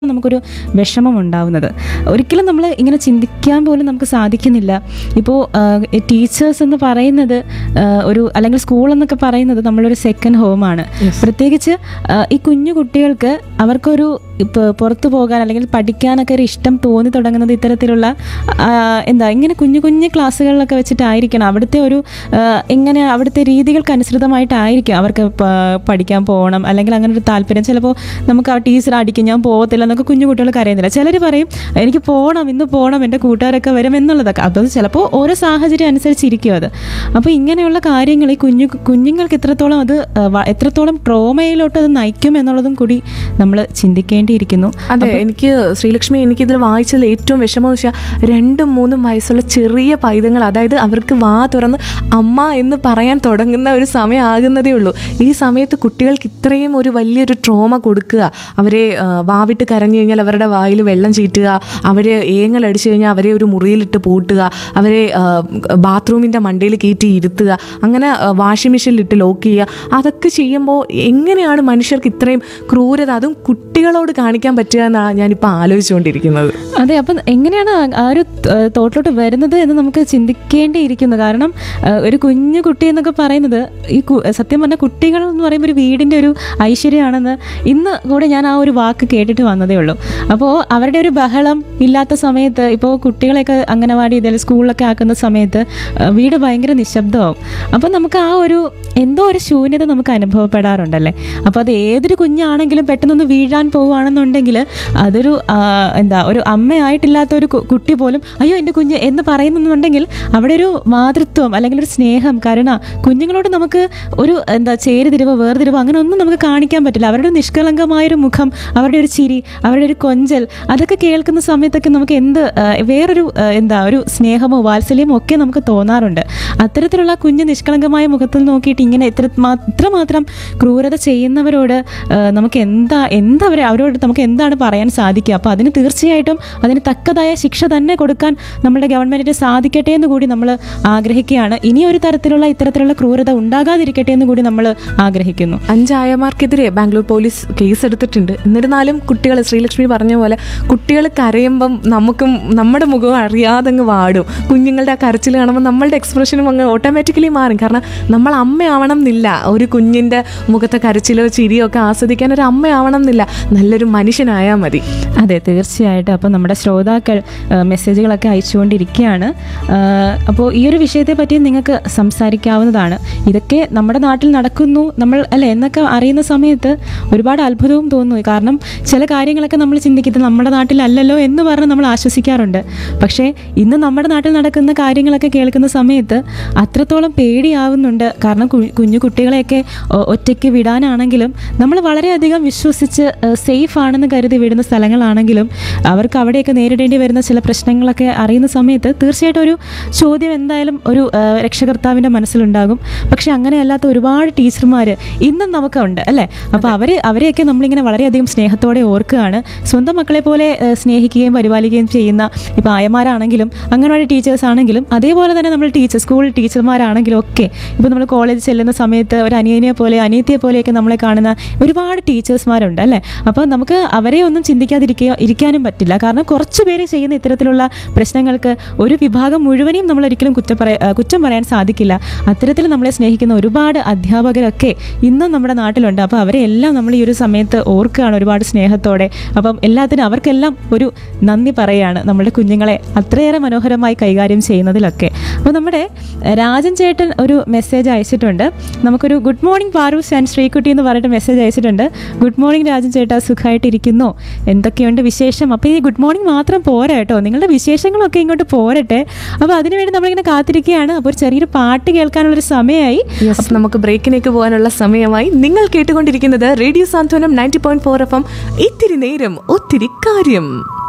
നമുക്കൊരു വിഷമം ഉണ്ടാവുന്നത് ഒരിക്കലും നമ്മൾ ഇങ്ങനെ ചിന്തിക്കാൻ പോലും നമുക്ക് സാധിക്കുന്നില്ല ഇപ്പോൾ ടീച്ചേഴ്സ് എന്ന് പറയുന്നത് ആ, ഒരു അല്ലെങ്കിൽ സ്കൂൾ എന്നൊക്കെ പറയുന്നത് നമ്മളൊരു സെക്കൻഡ് ഹോമാണ് പ്രത്യേകിച്ച് ആ, ഈ കുഞ്ഞു കുട്ടികൾക്ക് അവർക്കൊരു ഇപ്പോൾ പുറത്തു പോകാൻ അല്ലെങ്കിൽ പഠിക്കാനൊക്കെ ഒരു ഇഷ്ടം തോന്നി തുടങ്ങുന്നത് ഇത്തരത്തിലുള്ള ആ, എന്താ ഇങ്ങനെ കുഞ്ഞു കുഞ്ഞു ക്ലാസ്സുകളിലൊക്കെ വെച്ചിട്ടായിരിക്കണം അവിടുത്തെ ഒരു ആ, ഇങ്ങനെ അവിടുത്തെ രീതികൾക്ക് അനുസൃതമായിട്ടായിരിക്കും അവർക്ക് പ- പഠിക്കാൻ പോകണം അല്ലെങ്കിൽ അങ്ങനെ ഒരു താല്പര്യം ചിലപ്പോൾ നമുക്ക് ആ ടീച്ചർ അടിക്കും ഞാൻ പോകത്തില്ല എന്നൊക്കെ കുഞ്ഞു കുട്ടികൾ കരയുന്നില്ല ചിലർ പറയും എനിക്ക് പോകണം ഇന്ന് പോകണം എൻ്റെ കൂട്ടുകാരൊക്കെ വരും എന്നുള്ളതൊക്കെ അത് ചിലപ്പോൾ ഓരോ സാഹചര്യം അനുസരിച്ചിരിക്കും അത് അപ്പോൾ ഇങ്ങനെയുള്ള കാര്യങ്ങൾ ഈ കുഞ്ഞു കുഞ്ഞുങ്ങൾക്ക് എത്രത്തോളം അത് ആ, വ- എത്രത്തോളം ട്രോമയിലോട്ട് അത് നയിക്കും എന്നുള്ളതും കൂടി നമ്മൾ ചിന്തിക്കേണ്ടിയിരിക്കുന്നു അതെ എനിക്ക് ശ്രീലക്ഷ്മി എനിക്കിതിൽ വായിച്ചതിൽ ഏറ്റവും വിഷമം എന്ന് വെച്ചാൽ രണ്ടും മൂന്നും വയസ്സുള്ള ചെറിയ പൈതങ്ങൾ അതായത് അവർക്ക് വാ തുറന്ന് അമ്മ എന്ന് പറയാൻ തുടങ്ങുന്ന ഒരു സമയം ആകുന്നതേ ഉള്ളൂ ഈ സമയത്ത് കുട്ടികൾക്ക് ഇത്രയും ഒരു വലിയൊരു ട്രോമ കൊടുക്കുക അവരെ ആ, വാവിട്ട് കരഞ്ഞു കഴിഞ്ഞാൽ അവരുടെ വായിൽ വെള്ളം ചീറ്റുക അവരെ ഏങ്ങലടിച്ചു കഴിഞ്ഞാൽ അവരെ ഒരു മുറിയിലിട്ട് പൂട്ടുക അവരെ ബാത്റൂമിൻ്റെ മണ്ടയിൽ കയറ്റി ഇരുത്തുക അങ്ങനെ വാഷിംഗ് മെഷീനിലിട്ട് ലോക്ക് ചെയ്യുക അതൊക്കെ ചെയ്യുമ്പോൾ എങ്ങനെയാണ് മനുഷ്യർക്ക് ഇത്രയും ക്രൂരത അതും കുട്ടികളോട് കാണിക്കാൻ പറ്റുക എന്നാണ് ഞാനിപ്പോൾ ആലോചിച്ചുകൊണ്ടിരിക്കുന്നത് അതെ അപ്പം എങ്ങനെയാണ് ആ- ആ ഒരു ത- തോട്ടിലോട്ട് വരുന്നത് എന്ന് നമുക്ക് ചിന്തിക്കേണ്ടിയിരിക്കുന്നു കാരണം ആ, ഒരു കുഞ്ഞു കുട്ടി എന്നൊക്കെ പറയുന്നത് ഈ കു- സത്യം പറഞ്ഞ കുട്ടികൾ എന്ന് പറയുമ്പോൾ ഒരു വീടിൻ്റെ ഒരു ഐശ്വര്യമാണെന്ന് ഇന്ന് കൂടെ ഞാൻ ആ ഒരു വാക്ക് കേട്ടിട്ട് വന്നതേ ഉള്ളൂ അപ്പോൾ അവരുടെ ഒരു ബഹളം ഇല്ലാത്ത സമയത്ത് ഇപ്പോൾ കുട്ടികളെയൊക്കെ അംഗനവാടി ഇതിൽ സ്കൂളിലൊക്കെ ആക്കുന്ന സമയത്ത് ആ, വീട് ഭയങ്കര നിശബ്ദമാവും അപ്പം നമുക്ക് ആ ഒരു എന്തോ ഒരു ശൂന്യത നമുക്ക് അനുഭവപ്പെടാറുണ്ടല്ലേ അപ്പോൾ അത് ഏതൊരു കുഞ്ഞാണെങ്കിലും പെട്ടെന്നൊന്ന് വീഴാൻ പോവുകയാണെന്നുണ്ടെങ്കിൽ അതൊരു ആ, എന്താ ഒരു അമ്മയായിട്ടില്ലാത്ത ഒരു കു- കുട്ടി പോലും അയ്യോ എൻ്റെ കുഞ്ഞ് എന്ന് പറയുന്നുണ്ടെങ്കിൽ അവിടെ ഒരു മാതൃത്വം അല്ലെങ്കിൽ ഒരു സ്നേഹം കരുണ കുഞ്ഞുങ്ങളോട് നമുക്ക് ഒരു എന്താ ചേരുതിരിവോ വേർതിരിവോ അങ്ങനെ ഒന്നും നമുക്ക് കാണിക്കാൻ പറ്റില്ല അവരുടെ ഒരു നിഷ്കളങ്കമായൊരു മുഖം അവരുടെ ഒരു ചിരി അവരുടെ ഒരു കൊഞ്ചൽ അതൊക്കെ കേൾക്കുന്ന സമയത്തൊക്കെ നമുക്ക് എന്ത് ആ, വേറൊരു ആ, എന്താ ഒരു സ്നേഹമോ വാത്സല്യമോ ഒക്കെ നമുക്ക് തോന്നാറുണ്ട് അത്തരത്തിലുള്ള കുഞ്ഞ് നിഷ്കളങ്കമായ മുഖത്തിൽ നോക്കിയിട്ട് ഇങ്ങനെ എത്ര മാ- ഇത്രമാത്രം ക്രൂരത ചെയ്യുന്നവരോട് ആ, നമുക്ക് എന്താ എന്താ അവരെ അവരോട് നമുക്ക് എന്താണ് പറയാൻ സാധിക്കുക അപ്പോൾ അതിന് തീർച്ചയായിട്ടും അതിന് തക്കതായ ശിക്ഷ തന്നെ കൊടുക്കാൻ നമ്മുടെ ഗവൺമെന്റിന് സാധിക്കട്ടെ എന്ന് കൂടി നമ്മൾ ആഗ്രഹിക്കുകയാണ് ഇനി ഒരു തരത്തിലുള്ള ഇത്തരത്തിലുള്ള ക്രൂരത ഉണ്ടാകാതിരിക്കട്ടെ എന്ന് കൂടി നമ്മൾ ആഗ്രഹിക്കുന്നു അഞ്ചായമാർക്കെതിരെ ബാംഗ്ലൂർ പോലീസ് കേസ് എടുത്തിട്ടുണ്ട് എന്നിരുന്നാലും കുട്ടികൾ ശ്രീലക്ഷ്മി പറഞ്ഞ പോലെ കുട്ടികൾ കരയുമ്പം നമുക്കും നമ്മുടെ മുഖവും അറിയാതെ അങ്ങ് വാടും കുഞ്ഞുങ്ങളുടെ ആ കരച്ചിൽ കാണുമ്പോൾ നമ്മളുടെ എക്സ്പ്രഷനും അങ്ങ് ഓട്ടോമാറ്റിക്കലി മാറും കാരണം നമ്മൾ അമ്മയാവണം എന്നില്ല ഒരു കുഞ്ഞിൻ്റെ മുഖത്തെ കരച്ചിലോ ചിരിയോ ഒക്കെ ആസ്വദിക്കാൻ ഒരു അമ്മയാവണം എന്നില്ല നല്ലൊരു മനുഷ്യനായാൽ മതി അതെ തീർച്ചയായിട്ടും അപ്പോൾ നമ്മുടെ ശ്രോതാക്കൾ ആ, മെസ്സേജുകളൊക്കെ അയച്ചുകൊണ്ടിരിക്കുകയാണ് ആ, അപ്പോൾ ഈ ഒരു വിഷയത്തെ പറ്റി നിങ്ങൾക്ക് സംസാരിക്കാവുന്നതാണ് ഇതൊക്കെ നമ്മുടെ നാട്ടിൽ നടക്കുന്നു നമ്മൾ അല്ലെ എന്നൊക്കെ അറിയുന്ന സമയത്ത് ഒരുപാട് അത്ഭുതവും തോന്നുന്നു കാരണം ചില കാര്യങ്ങളൊക്കെ നമ്മൾ ചിന്തിക്കുന്നത് നമ്മുടെ നാട്ടിലല്ലല്ലോ എന്ന് പറഞ്ഞ് നമ്മൾ ആശ്വസിക്കാറുണ്ട് പക്ഷേ ഇന്ന് നമ്മുടെ നാട്ടിൽ നടക്കുന്ന കാര്യങ്ങളൊക്കെ കേൾക്കുന്ന സമയത്ത് അത്രത്തോളം പേടിയാവുന്നുണ്ട് കാരണം കു- കുഞ്ഞു കുട്ടികളെയൊക്കെ ഒ- ഒറ്റയ്ക്ക് വിടാനാണെങ്കിലും നമ്മൾ വളരെയധികം വിശ്വസിച്ച് സേഫ് ആണെന്ന് കരുതി വിടുന്ന സ്ഥലങ്ങളാണെങ്കിലും അവർക്ക് അവിടെയൊക്കെ നേരിടേണ്ടി വരുന്ന ചില പ്രശ്നങ്ങളൊക്കെ അറിയുന്ന സമയത്ത് തീർച്ചയായിട്ടും ഒരു ചോദ്യം എന്തായാലും ഒരു ആ, രക്ഷകർത്താവിൻ്റെ മനസ്സിലുണ്ടാകും പക്ഷെ അങ്ങനെയല്ലാത്ത ഒരുപാട് ടീച്ചർമാർ ഇന്നും നമുക്കുണ്ട് അല്ലേ അപ്പോൾ അവർ അവരെയൊക്കെ നമ്മളിങ്ങനെ വളരെയധികം സ്നേഹത്തോടെ ഓർക്കുകയാണ് സ്വന്തം മക്കളെ പോലെ ആ, സ്നേഹിക്കുകയും പരിപാലിക്കുകയും ചെയ്യുന്ന ഇപ്പോൾ ആയമാരാണെങ്കിലും അംഗൻവാടി ടീച്ചേഴ്സ് ആണെങ്കിലും അതേപോലെ തന്നെ നമ്മൾ ടീച്ചർ സ്കൂൾ ടീച്ചർമാരാണെങ്കിലും ഒക്കെ ഇപ്പോൾ നമ്മൾ കോളേജിൽ ചെല്ലുന്ന സമയത്ത് ഒരു അനിയനെ പോലെ അനിയത്തിയെ പോലെയൊക്കെ നമ്മളെ കാണുന്ന ഒരുപാട് ടീച്ചേഴ്സ്മാരുണ്ട് അല്ലേ അപ്പോൾ നമുക്ക് അവരെ ഒന്നും ചിന്തിക്കാതിരിക്കുക ഇരിക്കാനും പറ്റില്ല കാരണം കുറച്ച് പേര് ചെയ്യുന്ന ഇത്തരത്തിലുള്ള പ്രശ്നങ്ങൾക്ക് ഒരു വിഭാഗം മുഴുവനെയും നമ്മൾ ഒരിക്കലും കുറ്റം പറയാ ആ, കുറ്റം പറയാൻ സാധിക്കില്ല അത്തരത്തിൽ നമ്മളെ സ്നേഹിക്കുന്ന ഒരുപാട് അധ്യാപകരൊക്കെ ഇന്നും നമ്മുടെ നാട്ടിലുണ്ട് അപ്പോൾ അവരെ എല്ലാം നമ്മൾ ഈ ഒരു സമയത്ത് ഓർക്കുകയാണ് ഒരുപാട് സ്നേഹത്തോടെ അപ്പം എല്ലാത്തിനും അവർക്കെല്ലാം ഒരു നന്ദി പറയുകയാണ് നമ്മുടെ കുഞ്ഞുങ്ങളെ അത്രയേറെ മനോഹരമായി കൈകാര്യം ചെയ്യുന്നതിലൊക്കെ അപ്പോൾ നമ്മുടെ രാജൻ ചേട്ടൻ ഒരു മെസ്സേജ് അയച്ചിട്ടുണ്ട് നമുക്കൊരു good morning Paroos and Sreekutty എന്ന് പറഞ്ഞിട്ട് മെസ്സേജ് അയച്ചിട്ടുണ്ട് ഗുഡ് മോർണിംഗ് രാജൻ ചേട്ടാ സുഖമായിട്ടിരിക്കുന്നു എന്തൊക്കെയുണ്ട് വിശേഷം അപ്പോൾ ഈ ഗുഡ് മോർണിംഗ് മാത്രം പോരാ കേട്ടോ നിങ്ങളുടെ വിശേഷങ്ങളൊക്കെ ഇങ്ങോട്ട് പോരട്ടെ അപ്പോൾ അതിനുവേണ്ടി നമ്മളിങ്ങനെ കാത്തിരിക്കുകയാണ് അപ്പോൾ ഒരു ചെറിയൊരു പാട്ട് കേൾക്കാനുള്ളൊരു സമയമായി യെസ് നമുക്ക് ബ്രേക്കിലേക്ക് പോകാനുള്ള സമയമായി നിങ്ങൾ കേട്ടുകൊണ്ടിരിക്കുന്നത് radio Santhwanam ninety point four F M ഇത്തിരി നേരം ഒത്തിരി കാര്യം